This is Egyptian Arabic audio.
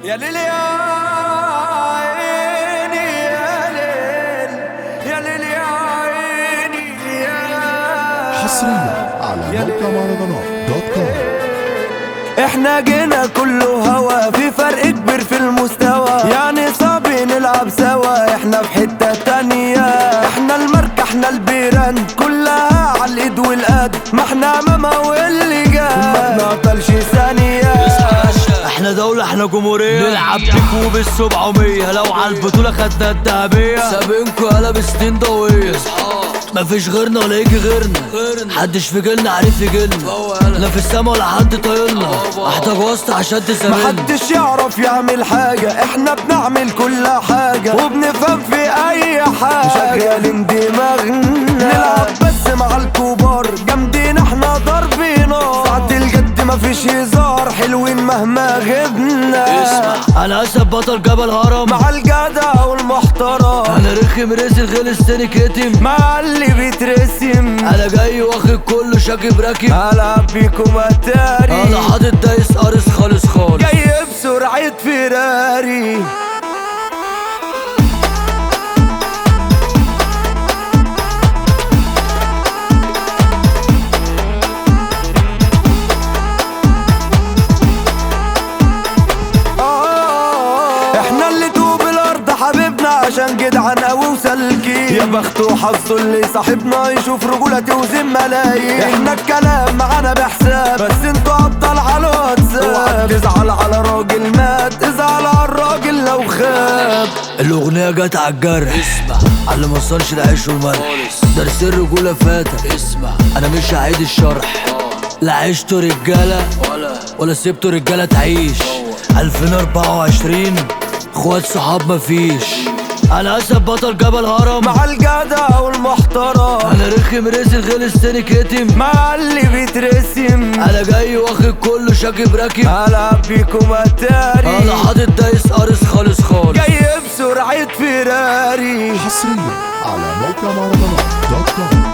يا ليل يا عيني يا ليل يا ليل يا عيني يا حصريا على موقع مهرجانات دوت كوم احنا جينا كله هوا في فرق كبير في المستوى يعني صعب نلعب سوا احنا في حتة تانية احنا الماركة احنا البيران كلها على الايد والقد ما احنا ماما واللي جاي ما بنعطلش ثانية احنا دولة احنا جمهورية نلعب بيكو بالسبعمية لو على البطولة خدنا الدهبية سابقينكو يالا بسنين ضوية مفيش غيرنا ولا يجي غيرنا محدش في جيلنا عارف يجيلنا لا في السما ولا حد طايلنا احتاج واسطة عشان تسابقنا محدش يعرف يعمل حاجة احنا بنعمل كل حاجة وبنفهم في اي حاجة شغالين دماغنا نلعب بس مع الكبار جامدين احنا ضرب نار ساعة الجد مفيش هزار حلوين مهما غبنا انا اسد بطل جبل هرم مع الجدع والمحترم انا رخم رزق غلس تاني كتم مع اللي بيترسم انا جاي واخد كله شاكب راكب هلعب بيكم اتاري انا حاطط دايس قارص خالص خالص جاي بسرعة فيراري آه، احنا اللي دوب الارض حبيبنا عشان جدعان قوي وسالكين يا بخت وحظه اللي صاحبنا يشوف رجولة توزن ملايين احنا الكلام معانا بحساب بس انتوا ابطال على الواتساب تزعل على راجل مات ازعل على الراجل لو خاب الأغنية جت على الجرح اسمع على اللي موصلش العيش والملح درس الرجولة فاتك اسمع أنا مش هعيد الشرح لا عشتوا رجالة ولا ولا سبتوا رجالة تعيش 2024 اخوات صحاب مفيش أنا أسد بطل جبل هرم مع الجدع والمحترم أنا رخم رزق غلس تاني كتم مع اللي بيترسم أنا جاي واخد كله شاكب راكب هلعب بيكم اتاري أنا حاطط دايس قارص خالص خالص جاي بسرعة فيراري حصريا على موقع مهرجانات دوت كوم